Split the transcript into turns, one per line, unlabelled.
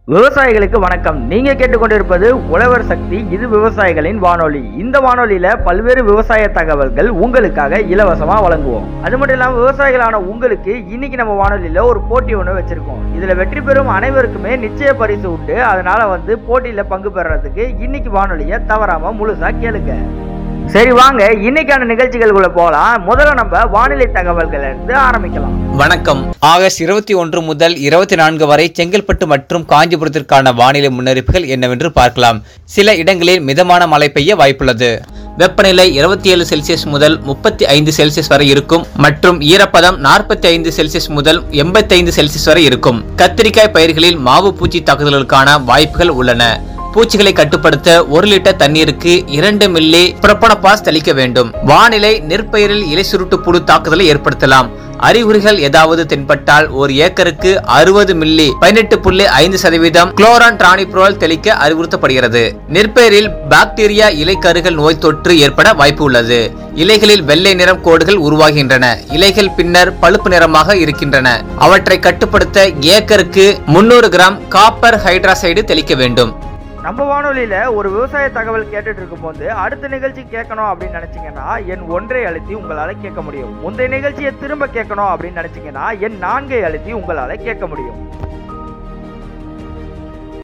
விவசாயிகளுக்கு வணக்கம் நீங்க கேட்டுக்கொண்டிருப்பது உழவர் சக்தி இது விவசாயிகளின் வானொலி இந்த வானொலியில பல்வேறு விவசாய தகவல்கள் உங்களுக்காக இலவசமா வழங்குவோம் அது மட்டும் இல்லாம விவசாயிகளான உங்களுக்கு இன்னைக்கு நம்ம வானொலியில ஒரு போட்டி ஒன்று வச்சிருக்கோம் இதுல வெற்றி பெறும் அனைவருக்குமே நிச்சய பரிசு உண்டு அதனால வந்து போட்டியில பங்கு பெறறதுக்கு இன்னைக்கு வானொலியை தவறாம முழுசா கேளுங்க சரி வாங்க இன்னைக்கான நிகழ்ச்சிகளுக்குள்ள போலாம் முதல்ல நம்ம வானிலை தகவல்கள் இருந்து ஆரம்பிக்கலாம்
வணக்கம் ஆகஸ்ட் இருபத்தி ஒன்று முதல் இருபத்தி நான்கு வரை செங்கல்பட்டு மற்றும் காஞ்சிபுரத்திற்கான வானிலை முன்னறிப்புகள் என்னவென்று பார்க்கலாம் சில இடங்களில் மிதமான மழை பெய்ய வாய்ப்புள்ளது வெப்பநிலை இருபத்தி ஏழு செல்சியஸ் முதல் முப்பத்தி ஐந்து செல்சியஸ் வரை இருக்கும் மற்றும் ஈரப்பதம் நாற்பத்தி ஐந்து செல்சியஸ் முதல் எண்பத்தி ஐந்து செல்சியஸ் வரை இருக்கும் கத்திரிக்காய் பயிர்களில் மாவு பூச்சி தாக்குதலுக்கான வாய்ப்புகள் உள்ளன பூச்சிகளை கட்டுப்படுத்த ஒரு லிட்டர் தண்ணீருக்கு இரண்டு மில்லி புரப்பனபாஸ் தெளிக்க வேண்டும் வானிலை நெற்பயிரில் இலை சுருட்டு புழு தாக்குதலை ஏற்படுத்தலாம் அறிகுறிகள் ஏதாவது தென்பட்டால் ஒரு ஏக்கருக்கு அறுபது மில்லி பதினெட்டு புள்ளி ஐந்து சதவீதம் குளோரான் டிரானிப்ரோல் தெளிக்க அறிவுறுத்தப்படுகிறது நெற்பயிரில் பாக்டீரியா இலைக்கருகள் நோய் தொற்று ஏற்பட வாய்ப்பு உள்ளது இலைகளில் வெள்ளை நிறம் கோடுகள் உருவாகின்றன இலைகள் பின்னர் பழுப்பு நிறமாக இருக்கின்றன அவற்றை கட்டுப்படுத்த ஏக்கருக்கு முன்னூறு கிராம் காப்பர் ஹைட்ராசைடு தெளிக்க வேண்டும்
நம்ம வானொலியில ஒரு விவசாய தகவல் கேட்டுட்டு இருக்கும்போது அடுத்த நிகழ்ச்சி கேட்கணும் அப்படின்னு நினைச்சீங்கன்னா என் ஒன்றை அழுத்தி உங்களால கேட்க முடியும் முந்தைய நிகழ்ச்சியை திரும்ப கேட்கணும் அப்படின்னு நினைச்சீங்கன்னா என் நான்கை அழுத்தி உங்களால கேட்க முடியும்